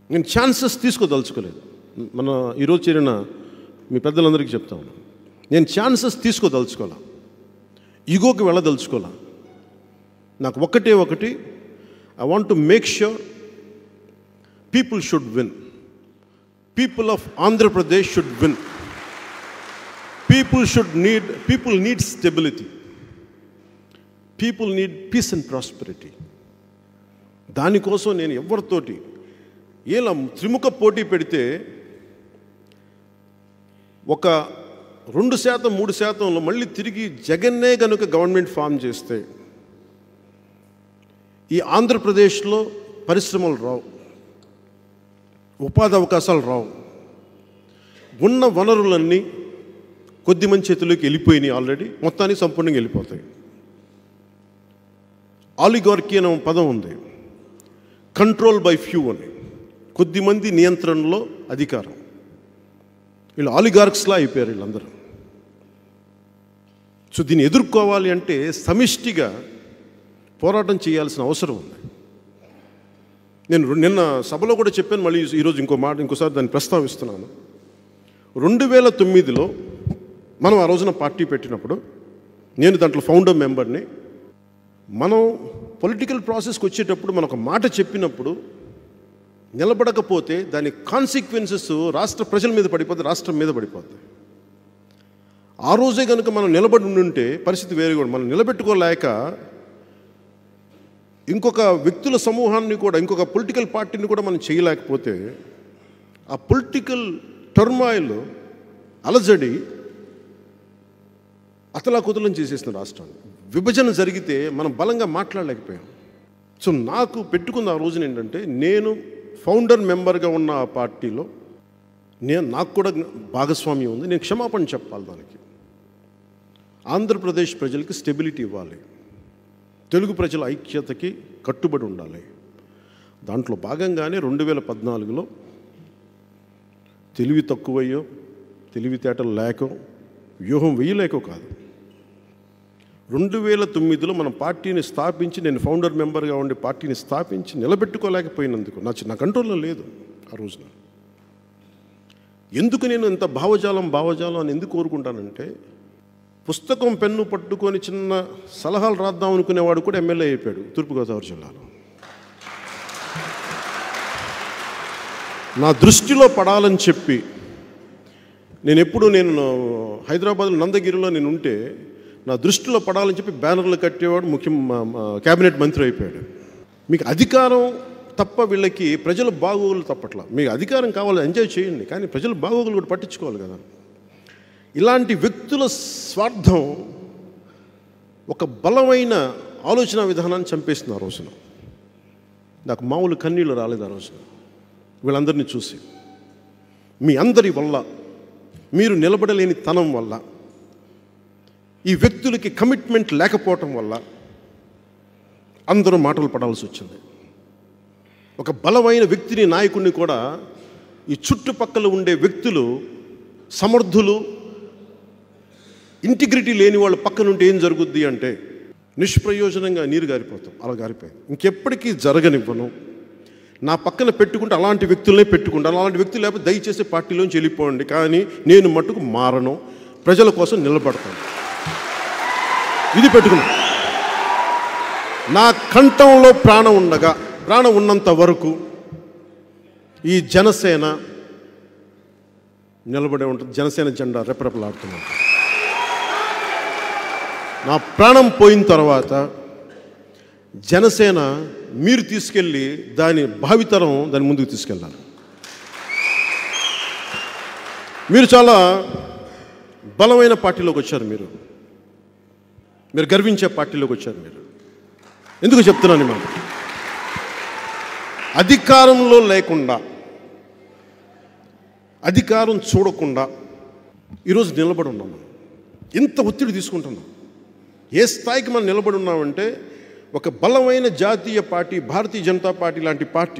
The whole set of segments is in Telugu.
నేను ఛాన్సెస్ తీసుకోదలుచుకోలేదు మన ఈరోజు చేరిన మీ పెద్దలందరికీ చెప్తా ఉన్నాను నేను ఛాన్సెస్ తీసుకోదలుచుకోవాలా ఈగోకి వెళ్ళదలుచుకోవాలా నాకు ఒకటే ఒకటి I want to make sure people should win people of Andhra Pradesh should win people should need people need stability people need peace and prosperity దానికోసం నేను ఎవరితోటి ఇలా త్రిముఖ పోటీ పెడితే ఒక రెండు శాతం మూడు శాతంలో మళ్ళీ తిరిగి జగన్నే కనుక గవర్నమెంట్ ఫామ్ చేస్తే ఈ ఆంధ్రప్రదేశ్లో పరిశ్రమలు రావు ఉపాధి అవకాశాలు రావు ఉన్న వనరులన్నీ కొద్ది మంది చేతుల్లోకి వెళ్ళిపోయినాయి ఆల్రెడీ మొత్తానికి సంపూర్ణంగా వెళ్ళిపోతాయి ఆలిగార్కీ అనే పదం ఉంది కంట్రోల్ బై ఫ్యూ అని కొద్దిమంది నియంత్రణలో అధికారం వీళ్ళు ఆలిగార్క్స్లా అయిపోయారు వీళ్ళందరూ సో దీన్ని ఎదుర్కోవాలి అంటే సమిష్టిగా పోరాటం చేయాల్సిన అవసరం ఉంది నేను నిన్న సభలో కూడా చెప్పాను మళ్ళీ ఈరోజు ఇంకో మాట ఇంకోసారి దాన్ని ప్రస్తావిస్తున్నాను రెండు వేల తొమ్మిదిలో మనం ఆ రోజున పార్టీ పెట్టినప్పుడు నేను దాంట్లో ఫౌండర్ మెంబర్ని మనం పొలిటికల్ ప్రాసెస్కి వచ్చేటప్పుడు మనం ఒక మాట చెప్పినప్పుడు నిలబడకపోతే దాని కాన్సిక్వెన్సెస్ రాష్ట్ర ప్రజల మీద పడిపోతే రాష్ట్రం మీద పడిపోతాయి ఆ రోజే కనుక మనం నిలబడి ఉండుంటే పరిస్థితి వేరే కూడా మనం నిలబెట్టుకోలేక ఇంకొక వ్యక్తుల సమూహాన్ని కూడా ఇంకొక పొలిటికల్ పార్టీని కూడా మనం చేయలేకపోతే ఆ పొలిటికల్ టర్మాయిల్ అలజడి అతలాకుతలం చేసేసిన రాష్ట్రాన్ని విభజన జరిగితే మనం బలంగా మాట్లాడలేకపోయాం సో నాకు పెట్టుకున్న ఆ రోజున ఏంటంటే నేను ఫౌండర్ మెంబర్గా ఉన్న ఆ పార్టీలో నేను నాకు కూడా భాగస్వామ్యం ఉంది నేను క్షమాపణ చెప్పాలి దానికి ఆంధ్రప్రదేశ్ ప్రజలకి స్టెబిలిటీ ఇవ్వాలి తెలుగు ప్రజల ఐక్యతకి కట్టుబడి ఉండాలి దాంట్లో భాగంగానే రెండు వేల పద్నాలుగులో తెలివి తక్కువయ్యో తెలివితేటలు లేకో వ్యూహం వేయలేకో కాదు రెండు వేల తొమ్మిదిలో మన పార్టీని స్థాపించి నేను ఫౌండర్ మెంబర్గా ఉండి పార్టీని స్థాపించి నిలబెట్టుకోలేకపోయినందుకు నా నా కంట్రోల్లో లేదు ఆ రోజున ఎందుకు నేను ఇంత భావజాలం భావజాలం అని ఎందుకు కోరుకుంటానంటే పుస్తకం పెన్ను పట్టుకొని చిన్న సలహాలు రాద్దాం అనుకునేవాడు కూడా ఎమ్మెల్యే అయిపోయాడు తూర్పుగోదావరి జిల్లాలో నా దృష్టిలో పడాలని చెప్పి నేను ఎప్పుడు నేను హైదరాబాద్లో నందగిరిలో నేను ఉంటే నా దృష్టిలో పడాలని చెప్పి బ్యానర్లు కట్టేవాడు ముఖ్య క్యాబినెట్ మంత్రి అయిపోయాడు మీకు అధికారం తప్ప వీళ్ళకి ప్రజల బాగోగులు తప్పట్ల మీకు అధికారం కావాలి ఎంజాయ్ చేయండి కానీ ప్రజల బాగోగులు కూడా పట్టించుకోవాలి కదా ఇలాంటి వ్యక్తుల స్వార్థం ఒక బలమైన ఆలోచన విధానాన్ని చంపేసింది ఆ రోజున నాకు మామూలు కన్నీళ్ళు రాలేదు ఆ రోజున వీళ్ళందరినీ చూసి మీ అందరి వల్ల మీరు నిలబడలేని తనం వల్ల ఈ వ్యక్తులకి కమిట్మెంట్ లేకపోవటం వల్ల అందరూ మాటలు పడాల్సి వచ్చింది ఒక బలమైన వ్యక్తిని నాయకుడిని కూడా ఈ చుట్టుపక్కల ఉండే వ్యక్తులు సమర్థులు ఇంటిగ్రిటీ లేని వాళ్ళు పక్కన ఉంటే ఏం జరుగుద్ది అంటే నిష్ప్రయోజనంగా నీరు గారిపోతాం అలా గారిపోయింది ఇంకెప్పటికీ జరగనివ్వను నా పక్కన పెట్టుకుంటే అలాంటి వ్యక్తులనే పెట్టుకుంటాను అలాంటి వ్యక్తులు లేకపోతే దయచేసి పార్టీలోంచి వెళ్ళిపోండి కానీ నేను మట్టుకు మారను ప్రజల కోసం నిలబడతాను ఇది పెట్టుకున్నాను నా కంఠంలో ప్రాణం ఉండగా ప్రాణం ఉన్నంత వరకు ఈ జనసేన నిలబడే ఉంటుంది జనసేన జెండా రెపరెపలాడుతున్నాను నా ప్రాణం పోయిన తర్వాత జనసేన మీరు తీసుకెళ్ళి దాని భావితరం దాని ముందుకు తీసుకెళ్ళాలి మీరు చాలా బలమైన పార్టీలోకి వచ్చారు మీరు మీరు గర్వించే పార్టీలోకి వచ్చారు మీరు ఎందుకు చెప్తున్నాను ఈ మాట అధికారంలో లేకుండా అధికారం చూడకుండా ఈరోజు నిలబడి ఉన్నాం మనం ఇంత ఒత్తిడి తీసుకుంటున్నాం ఏ స్థాయికి మనం నిలబడి ఉన్నామంటే ఒక బలమైన జాతీయ పార్టీ భారతీయ జనతా పార్టీ లాంటి పార్టీ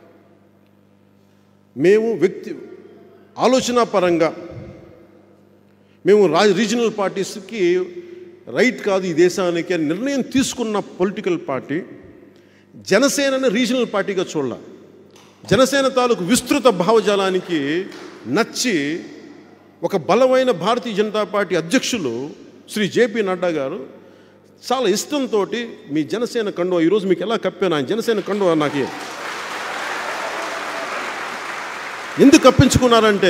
మేము వ్యక్తి ఆలోచన పరంగా మేము రా రీజనల్ పార్టీస్కి రైట్ కాదు ఈ దేశానికి అని నిర్ణయం తీసుకున్న పొలిటికల్ పార్టీ జనసేనని రీజనల్ పార్టీగా చూడాల జనసేన తాలూకు విస్తృత భావజాలానికి నచ్చి ఒక బలమైన భారతీయ జనతా పార్టీ అధ్యక్షులు శ్రీ జేపీ నడ్డా గారు చాలా ఇష్టంతో మీ జనసేన కండువా ఈరోజు మీకు ఎలా కప్పాను ఆయన జనసేన కండువా నాకు ఎందుకు కప్పించుకున్నారంటే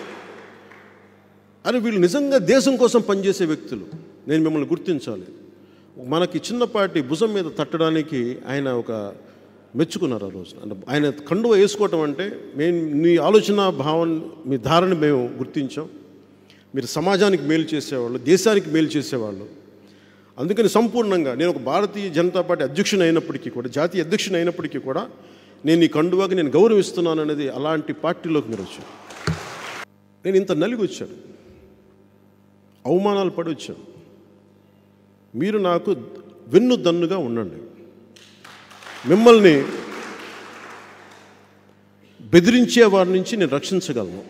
అని వీళ్ళు నిజంగా దేశం కోసం పనిచేసే వ్యక్తులు నేను మిమ్మల్ని గుర్తించాలి మనకి చిన్నపాటి భుజం మీద తట్టడానికి ఆయన ఒక మెచ్చుకున్నారు ఆ రోజు అంటే ఆయన కండువ వేసుకోవటం అంటే మేము మీ ఆలోచన భావన మీ ధారణ మేము గుర్తించాం మీరు సమాజానికి మేలు చేసేవాళ్ళు దేశానికి మేలు చేసేవాళ్ళు అందుకని సంపూర్ణంగా నేను ఒక భారతీయ జనతా పార్టీ అధ్యక్షుని అయినప్పటికీ కూడా జాతీయ అధ్యక్షుని అయినప్పటికీ కూడా నేను ఈ కండువాకి నేను గౌరవిస్తున్నాను అనేది అలాంటి పార్టీలోకి మీరు వచ్చారు నేను ఇంత నలిగి వచ్చాను అవమానాలు పడి వచ్చాను మీరు నాకు వెన్ను దన్నుగా ఉండండి మిమ్మల్ని బెదిరించే వారి నుంచి నేను రక్షించగలను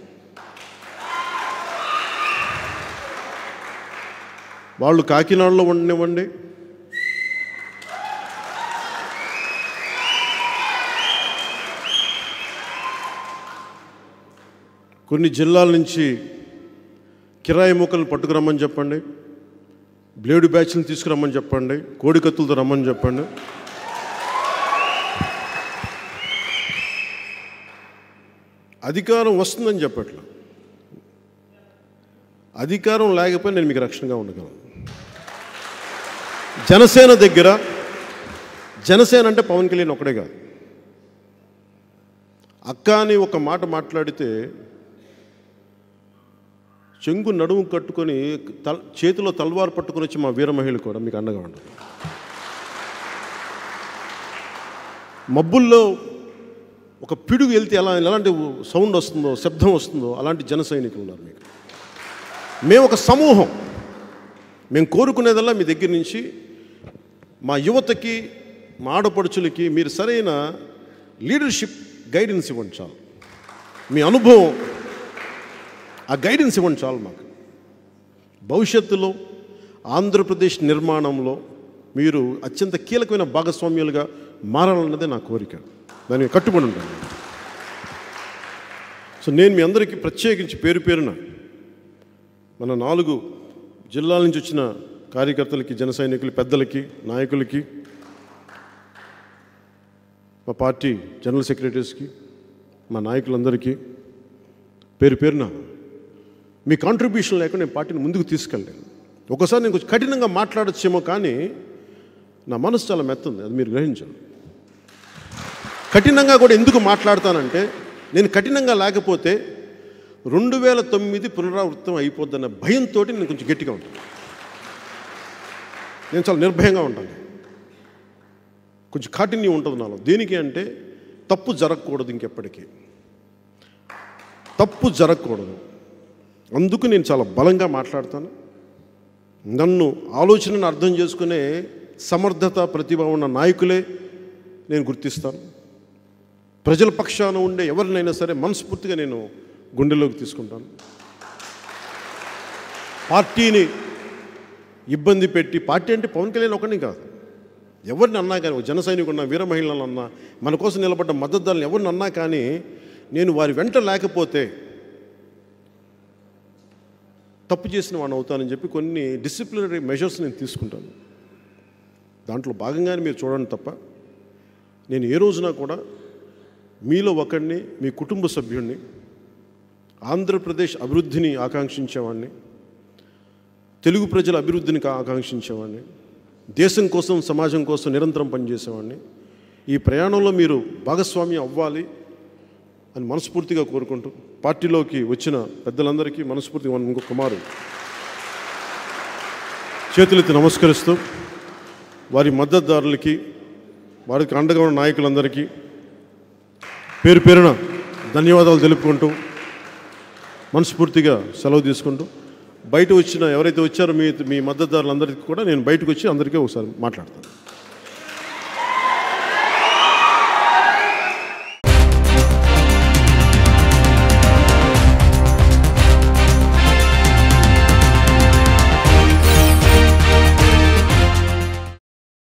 వాళ్ళు కాకినాడలో ఉండనివ్వండి కొన్ని జిల్లాల నుంచి కిరాయి మూకలను పట్టుకురమ్మని చెప్పండి బ్లేడు బ్యాచ్ని తీసుకురమ్మని చెప్పండి కోడికత్తులతో రమ్మని చెప్పండి అధికారం వస్తుందని చెప్పట్లా అధికారం లేకపోతే నేను మీకు రక్షణగా ఉండగలను జనసేన దగ్గర జనసేన అంటే పవన్ కళ్యాణ్ ఒకడే కాదు అక్క అని ఒక మాట మాట్లాడితే చెంగు నడుము కట్టుకొని తల్ చేతిలో తల్వారు పట్టుకొని వచ్చి మా వీర మహిళ కూడా మీకు అండగా ఉండదు మబ్బుల్లో ఒక పిడుగు వెళ్తే ఎలా ఎలాంటి సౌండ్ వస్తుందో శబ్దం వస్తుందో అలాంటి జన సైనికులు ఉన్నారు మీకు మేము ఒక సమూహం మేము కోరుకునేదల్లా మీ దగ్గర నుంచి మా యువతకి మా ఆడపడుచులకి మీరు సరైన లీడర్షిప్ గైడెన్స్ ఇవ్వండి చాలు మీ అనుభవం ఆ గైడెన్స్ ఇవ్వండి చాలు మాకు భవిష్యత్తులో ఆంధ్రప్రదేశ్ నిర్మాణంలో మీరు అత్యంత కీలకమైన భాగస్వామ్యాలుగా మారాలన్నదే నా కోరిక దానికి కట్టుబడి ఉంటాను సో నేను మీ అందరికీ ప్రత్యేకించి పేరు పేరున మన నాలుగు జిల్లాల నుంచి వచ్చిన కార్యకర్తలకి జన సైనికులు పెద్దలకి నాయకులకి మా పార్టీ జనరల్ సెక్రటరీస్కి మా నాయకులందరికీ పేరు పేరున మీ కాంట్రిబ్యూషన్ లేకుండా నేను పార్టీని ముందుకు తీసుకెళ్ళాను ఒకసారి నేను కొంచెం కఠినంగా మాట్లాడచ్చేమో కానీ నా మనసు చాలా మెత్తుంది అది మీరు గ్రహించండి కఠినంగా కూడా ఎందుకు మాట్లాడతానంటే నేను కఠినంగా లేకపోతే రెండు వేల తొమ్మిది పునరావృతం అయిపోద్దన్న భయంతో నేను కొంచెం గట్టిగా ఉంటాను నేను చాలా నిర్భయంగా ఉంటాను కొంచెం కాఠిన్యం ఉంటుంది నాలో దేనికి అంటే తప్పు జరగకూడదు ఇంకెప్పటికీ తప్పు జరగకూడదు అందుకు నేను చాలా బలంగా మాట్లాడతాను నన్ను ఆలోచనను అర్థం చేసుకునే సమర్థత ప్రతిభ ఉన్న నాయకులే నేను గుర్తిస్తాను ప్రజల పక్షాన ఉండే ఎవరినైనా సరే మనస్ఫూర్తిగా నేను గుండెలోకి తీసుకుంటాను పార్టీని ఇబ్బంది పెట్టి పార్టీ అంటే పవన్ కళ్యాణ్ ఒకరిని కాదు ఎవరిని అన్నా కానీ ఒక జన సైనికున్న వీర మహిళలను అన్నా మన కోసం నిలబడ్డ మద్దతుదారులను ఎవరిని అన్నా కానీ నేను వారి వెంట లేకపోతే తప్పు చేసిన వాడిని అవుతానని చెప్పి కొన్ని డిసిప్లినరీ మెజర్స్ నేను తీసుకుంటాను దాంట్లో భాగంగానే మీరు చూడండి తప్ప నేను ఏ రోజున కూడా మీలో ఒకడిని మీ కుటుంబ సభ్యుడిని ఆంధ్రప్రదేశ్ అభివృద్ధిని ఆకాంక్షించేవాడిని తెలుగు ప్రజల అభివృద్ధిని కా- ఆకాంక్షించేవాడిని దేశం కోసం సమాజం కోసం నిరంతరం పనిచేసేవాడిని ఈ ప్రయాణంలో మీరు భాగస్వామ్యం అవ్వాలి అని మనస్ఫూర్తిగా కోరుకుంటూ పార్టీలోకి వచ్చిన పెద్దలందరికీ మనస్ఫూర్తిగా మనం ఇంకొక మారు చేతులెత్తి నమస్కరిస్తూ వారి మద్దతుదారులకి వారికి అండగా ఉన్న నాయకులందరికీ పేరు పేరున ధన్యవాదాలు తెలుపుకుంటూ మనస్ఫూర్తిగా సెలవు తీసుకుంటూ బయట వచ్చిన ఎవరైతే వచ్చారో మీ మీ మద్దతుదారులందరికీ కూడా నేను బయటకు వచ్చి అందరికీ ఒకసారి మాట్లాడతాను